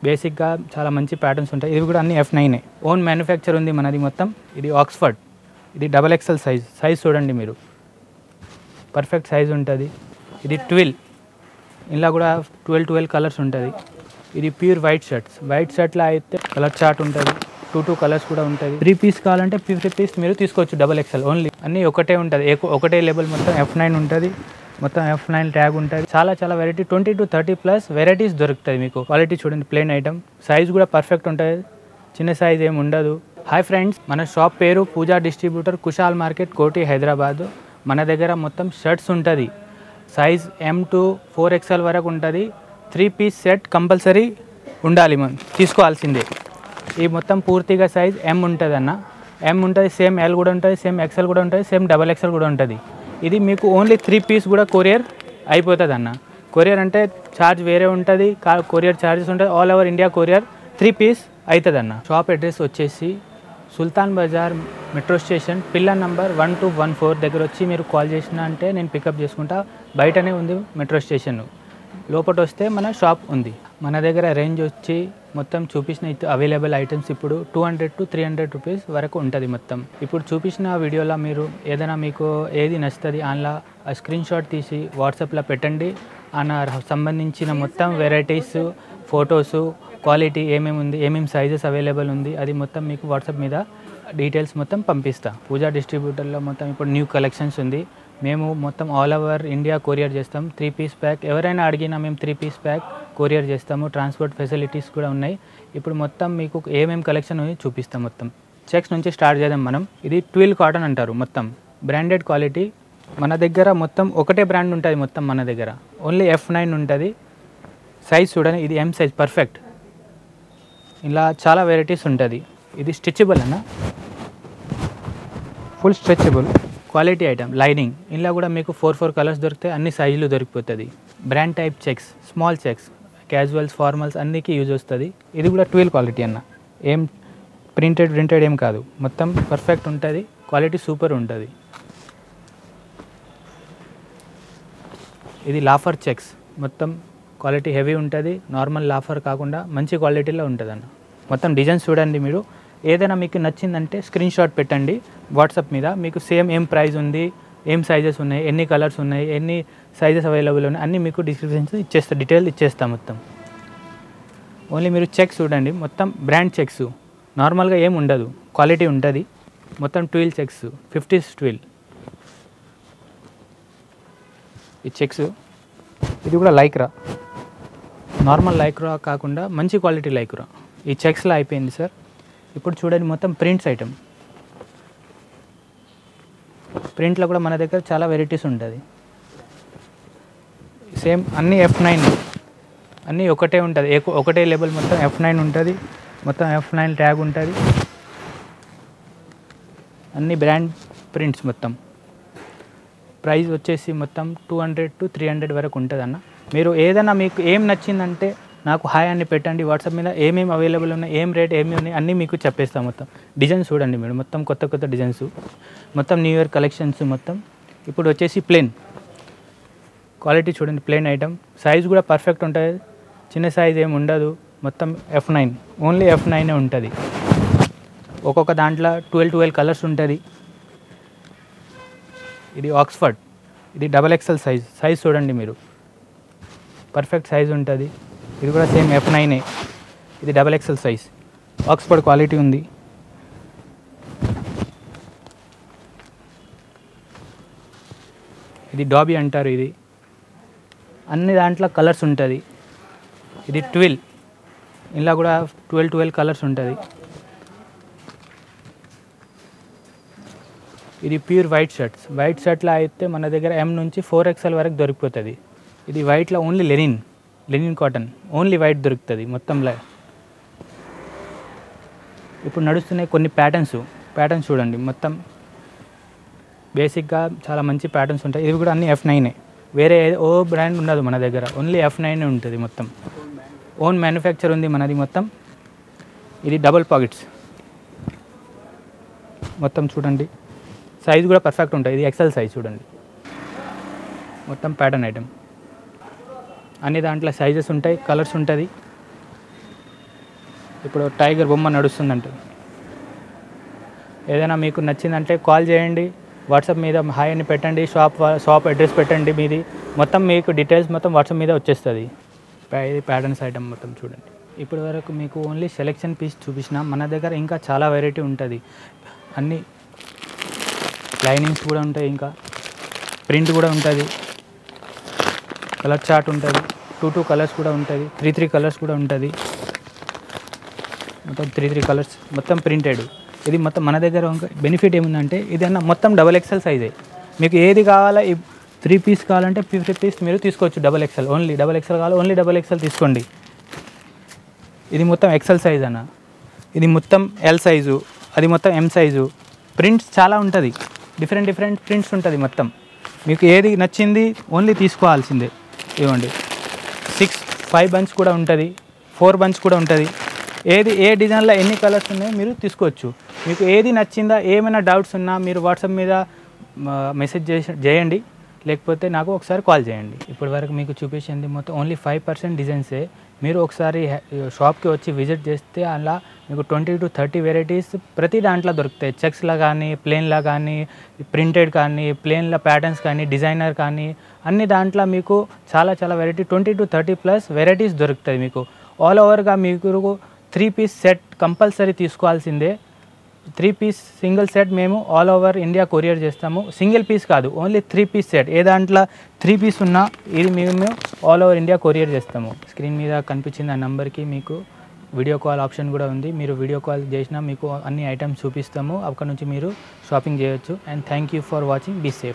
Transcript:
బేసిక్గా చాలా మంచి ప్యాటర్న్స్ ఉంటాయి ఇవి కూడా అన్ని ఎఫ్ నైనే ఓన్ మ్యానుఫ్యాక్చర్ ఉంది మనది మొత్తం ఇది ఆక్స్ఫర్డ్ ఇది డబల్ ఎక్సెల్ సైజ్ సైజ్ చూడండి మీరు పర్ఫెక్ట్ సైజ్ ఉంటుంది ఇది ట్వెల్వ్ ఇలా కూడా ట్వెల్వ్ ట్వెల్వ్ కలర్స్ ఉంటుంది ఇది ప్యూర్ వైట్ షర్ట్స్ వైట్ షర్ట్లో అయితే కలర్ చార్ట్ ఉంటుంది టూ టూ కలర్స్ కూడా ఉంటుంది త్రీ పీస్ కావాలంటే ఫిఫ్టీ పీస్ మీరు తీసుకోవచ్చు డబల్ ఎక్స్ఎల్ ఓన్లీ అన్నీ ఒకటే ఉంటుంది ఏ- ఒకటే లెవెల్ మొత్తం ఎఫ్ నైన్ ఉంటుంది మొత్తం ఎఫ్ నైన్ ట్యాగ్ ఉంటుంది చాలా చాలా variety twenty to thirty plus varieties దొరుకుతాయి మీకు క్వాలిటీ చూడండి ప్లేన్ ఐటమ్ సైజ్ కూడా పర్ఫెక్ట్ ఉంటుంది చిన్న సైజ్ ఏమి ఉండదు హాయ్ ఫ్రెండ్స్ మన షాప్ పేరు పూజా డిస్ట్రిబ్యూటర్ కుషాల్ మార్కెట్ కోటి హైదరాబాద్ మన దగ్గర మొత్తం షర్ట్స్ ఉంటుంది size M to four XL వరకు ఉంటుంది త్రీ పీస్ సెట్ కంపల్సరీ ఉండాలి మనం తీసుకోవాల్సిందే ఈ మొత్తం పూర్తిగా సైజ్ ఎం ఉంటుంది అన్న ఎం ఉంటుంది సేమ్ ఎల్ కూడా ఉంటుంది సేమ్ ఎక్స్ఎల్ కూడా ఉంటుంది సేమ్ డబల్ ఎక్స్ఎల్ కూడా ఉంటుంది ఇది మీకు ఓన్లీ త్రీ పీస్ కూడా కొరియర్ అయిపోతుంది అన్న కొరియర్ అంటే ఛార్జ్ వేరే ఉంటుంది కొరియర్ ఛార్జెస్ ఉంటుంది all over India courier three piece అవుతుంది అన్న షాప్ అడ్రస్ వచ్చేసి Sultan Bazar metro station pillar number one two one four దగ్గర వచ్చి మీరు కాల్ చేసిన అంటే నేను పికప్ చేసుకుంటా బయటనే ఉంది మెట్రో స్టేషన్ లోపల వస్తే మన షాప్ ఉంది మన దగ్గర రేంజ్ వచ్చి మొత్తం చూపించిన అవైలబుల్ ఐటమ్స్ ఇప్పుడు two hundred to three hundred rupees వరకు ఉంటుంది మొత్తం ఇప్పుడు చూపించిన వీడియోలో మీరు ఏదైనా మీకు ఏది నచ్చుతుంది అందులో ఆ స్క్రీన్ షాట్ తీసి వాట్సాప్లో పెట్టండి ఆ సంబంధించిన మొత్తం వెరైటీస్ ఫొటోస్ క్వాలిటీ ఏమేమి ఉంది ఏమేమి సైజెస్ అవైలబుల్ ఉంది అది మొత్తం మీకు వాట్సాప్ మీద డీటెయిల్స్ మొత్తం పంపిస్తా పూజా డిస్ట్రిబ్యూటర్లో మొత్తం ఇప్పుడు న్యూ కలెక్షన్స్ ఉంది మేము మొత్తం ఆల్ ఓవర్ ఇండియా కొరియర్ చేస్తాం త్రీ పీస్ ప్యాక్ ఎవరైనా అడిగినా మేము త్రీ పీస్ ప్యాక్ కొరియర్ చేస్తాము ట్రాన్స్పోర్ట్ ఫెసిలిటీస్ కూడా ఉన్నాయి ఇప్పుడు మొత్తం మీకు ఏమేమి కలెక్షన్ ఉంది చూపిస్తాం మొత్తం చెక్స్ నుంచి స్టార్ట్ చేద్దాం మనం ఇది ట్విల్ కాటన్ అంటారు మొత్తం బ్రాండెడ్ క్వాలిటీ మన దగ్గర మొత్తం ఒకటే బ్రాండ్ ఉంటుంది మొత్తం మన దగ్గర ఓన్లీ ఎఫ్ నైన్ ఉంటుంది సైజ్ చూడండి ఇది ఎం సైజ్ పర్ఫెక్ట్ ఇలా చాలా వెరైటీస్ ఉంటుంది ఇది స్ట్రెచబుల్ అన్న full stretchable quality item lining ఇలా కూడా మీకు ఫోర్ ఫోర్ కలర్స్ దొరికితే అన్ని సైజులు దొరికిపోతుంది brand type checks small checks casuals formals అన్నికి యూజ్ వస్తుంది ఇది కూడా ట్వెల్వ్ క్వాలిటీ అన్న ఏం ప్రింటెడ్ ప్రింటెడ్ ఏం కాదు మొత్తం పర్ఫెక్ట్ ఉంటుంది క్వాలిటీ సూపర్ ఉంటుంది ఇది లాఫర్ చెక్స్ మొత్తం క్వాలిటీ హెవీ ఉంటుంది నార్మల్ లాఫర్ కాకుండా మంచి క్వాలిటీలో ఉంటుంది అన్న మొత్తం డిజైన్స్ చూడండి మీరు ఏదైనా మీకు నచ్చిందంటే స్క్రీన్ షాట్ పెట్టండి వాట్సాప్ మీద మీకు సేమ్ ఏం ప్రైస్ ఉంది ఏం సైజెస్ ఉన్నాయి ఎన్ని కలర్స్ ఉన్నాయి ఎన్ని సైజెస్ అవైలబుల్ ఉన్నాయి అన్నీ మీకు డిస్క్రిప్షన్స్ ఇచ్చేస్తా డీటెయిల్ ఇచ్చేస్తా మొత్తం ఓన్లీ మీరు చెక్స్ చూడండి మొత్తం బ్రాండ్ చెక్స్ నార్మల్గా ఏం ఉండదు క్వాలిటీ ఉంటుంది మొత్తం ట్వెల్ చెక్స్ ఫిఫ్టీ ట్వెల్వ్ ఈ చెక్స్ ఇది కూడా లైక్రా నార్మల్ లైక్రా కాకుండా మంచి క్వాలిటీ లైక్రా ఈ చెక్స్లో అయిపోయింది సార్ ఇప్పుడు చూడండి మొత్తం ప్రింట్స్ ఐటమ్ ప్రింట్లో కూడా మన దగ్గర చాలా వెరైటీస్ ఉంటుంది సేమ్ అన్నీ ఎఫ్ నైన్ అన్నీ ఒకటే ఉంటుంది ఏ- ఒకటే లెవెల్ మొత్తం ఎఫ్ నైన్ ఉంటుంది మొత్తం ఎఫ్ నైన్ ట్యాగ్ ఉంటుంది అన్ని బ్రాండ్ ప్రింట్స్ మొత్తం ప్రైస్ వచ్చేసి మొత్తం two hundred to three hundred వరకు ఉంటుంది అన్న మీరు ఏదైనా మీకు ఏం నచ్చిందంటే నాకు హాయ్ అని పెట్టండి వాట్సాప్ మీద ఏమేమి అవైలబుల్ ఉన్నాయి ఏం రేట్ ఏమేమి ఉన్నాయి అన్నీ మీకు చెప్పేస్తాం మొత్తం డిజైన్స్ చూడండి మీరు మొత్తం కొత్త కొత్త డిజైన్స్ మొత్తం న్యూ ఇయర్ కలెక్షన్స్ మొత్తం ఇప్పుడు వచ్చేసి ప్లేన్ క్వాలిటీ చూడండి ప్లేన్ ఐటమ్ సైజ్ కూడా పర్ఫెక్ట్ ఉంటుంది చిన్న సైజ్ ఏమి ఉండదు మొత్తం ఎఫ్ నైన్ ఓన్లీ ఎఫ్ నైనే ఉంటుంది ఒక్కొక్క దాంట్లో ట్వెల్వ్ ట్వెల్వ్ కలర్స్ ఉంటుంది ఇది ఆక్స్ఫర్డ్ ఇది డబల్ ఎక్సెల్ సైజ్ సైజ్ చూడండి మీరు పర్ఫెక్ట్ సైజ్ ఉంటుంది ఇది కూడా సేమ్ ఎఫ్ నైనే ఇది double XL size Oxford quality ఉంది ఇది డాబీ అంటారు ఇది అన్ని దాంట్లో కలర్స్ ఉంటుంది ఇది ట్వెల్వ్ ఇలా కూడా ట్వెల్వ్ ట్వెల్వ్ కలర్స్ ఉంటుంది ఇది ప్యూర్ వైట్ షర్ట్స్ వైట్ షర్ట్లో అయితే మన దగ్గర ఎం నుంచి ఫోర్ ఎక్స్ఎల్ వరకు దొరికిపోతుంది ఇది వైట్లో only linen linen cotton only white దొరుకుతుంది మొత్తంలో ఇప్పుడు నడుస్తున్నాయి కొన్ని ప్యాటర్న్స్ ప్యాటర్న్స్ చూడండి మొత్తం బేసిక్గా చాలా మంచి ప్యాటర్న్స్ ఉంటాయి ఇవి కూడా అన్ని ఎఫ్ నైనే వేరే ఏ- ఓ బ్రాండ్ ఉండదు మన దగ్గర ఓన్లీ ఎఫ్ నైనే ఉంటుంది మొత్తం ఓన్ మ్యానుఫ్యాక్చర్ ఉంది మనది మొత్తం ఇది డబుల్ పాకెట్స్ మొత్తం చూడండి సైజ్ కూడా పర్ఫెక్ట్ ఉంటుంది ఇది ఎక్సెల్ సైజ్ చూడండి మొత్తం ప్యాటర్న్ ఐటమ్ అన్ని దాంట్లో సైజెస్ ఉంటాయి కలర్స్ ఉంటుంది ఇప్పుడు టైగర్ బొమ్మ నడుస్తుందంట ఏదైనా మీకు నచ్చిందంటే కాల్ చేయండి వాట్సాప్ మీద హాయ్ అని పెట్టండి షాప్ వా- షాప్ అడ్రస్ పెట్టండి మీది మొత్తం మీకు డీటెయిల్స్ మొత్తం వాట్సాప్ మీద వచ్చేస్తుంది ప్యా- ఇది ప్యాటర్న్స్ ఐటమ్ మొత్తం చూడండి ఇప్పటి వరకు మీకు ఓన్లీ సెలెక్షన్ పీస్ చూపించిన మన దగ్గర ఇంకా చాలా వెరైటీ ఉంటుంది అన్ని లైనింగ్స్ కూడా ఉంటాయి ఇంకా ప్రింట్ కూడా ఉంటుంది కలర్ చార్ట్ ఉంటుంది టూ టూ కలర్స్ కూడా ఉంటుంది త్రీ త్రీ కలర్స్ కూడా ఉంటుంది మొత్తం త్రీ త్రీ కలర్స్ మొత్తం ప్రింటెడ్ ఇది మొత్తం మన దగ్గర ఇంకా బెనిఫిట్ ఏముందంటే ఇదన్నా మొత్తం డబల్ ఎక్సెల్ సైజే మీకు ఏది కావాలా ఈ త్రీ పీస్ కావాలంటే ఫిఫ్టీ పీస్ మీరు తీసుకోవచ్చు double XL only double XL కావాలి ఓన్లీ డబల్ ఎక్సెల్ తీసుకోండి ఇది మొత్తం ఎక్సెల్ సైజ్ అన్న ఇది మొత్తం ఎల్ సైజు అది మొత్తం ఎం సైజు ప్రింట్స్ చాలా ఉంటుంది డిఫరెంట్ డిఫరెంట్ ప్రింట్స్ ఉంటుంది మొత్తం మీకు ఏది నచ్చింది ఓన్లీ తీసుకోవాల్సిందే ఇవ్వండి సిక్స్ ఫైవ్ బంచ్ కూడా ఉంటుంది ఫోర్ బంచ్ కూడా ఉంటుంది ఏది ఏ డిజైన్లో ఎన్ని కలర్స్ ఉన్నాయో మీరు తీసుకోవచ్చు మీకు ఏది నచ్చిందా ఏమైనా డౌట్స్ ఉన్నా మీరు వాట్సాప్ మీద మెసేజ్ చేసి చేయండి లేకపోతే నాకు ఒకసారి కాల్ చేయండి ఇప్పటి వరకు మీకు చూపించింది మొత్తం ఓన్లీ ఫైవ్ పర్సెంట్ డిజైన్సే మీరు ఒకసారి షాప్కి వచ్చి విజిట్ చేస్తే అలా మీకు ట్వంటీ టు థర్టీ వెరైటీస్ ప్రతి దాంట్లో దొరుకుతాయి చెక్స్లా కానీ ప్లేన్లా కానీ ప్రింటెడ్ కానీ ప్లేన్ల ప్యాటర్న్స్ కానీ డిజైనర్ కానీ అన్ని దాంట్లో మీకు చాలా చాలా variety twenty to thirty plus varieties దొరుకుతాయి మీకు ఆల్ ఓవర్గా మీకు త్రీ పీస్ సెట్ కంపల్సరీ తీసుకోవాల్సిందే త్రీ పీస్ సింగిల్ సెట్ మేము ఆల్ ఓవర్ ఇండియా కొరియర్ చేస్తాము సింగిల్ పీస్ కాదు ఓన్లీ త్రీ పీస్ సెట్ ఏ దాంట్లో త్రీ పీస్ ఉన్నా ఇది మేము ఆల్ ఓవర్ ఇండియా కొరియర్ చేస్తాము స్క్రీన్ మీద కనిపించిన ఆ నెంబర్కి మీకు వీడియో కాల్ ఆప్షన్ కూడా ఉంది మీరు వీడియో కాల్ చేసినా మీకు అన్ని ఐటమ్స్ చూపిస్తాము అక్కడ నుంచి మీరు షాపింగ్ చేయొచ్చు and thank you for watching be safe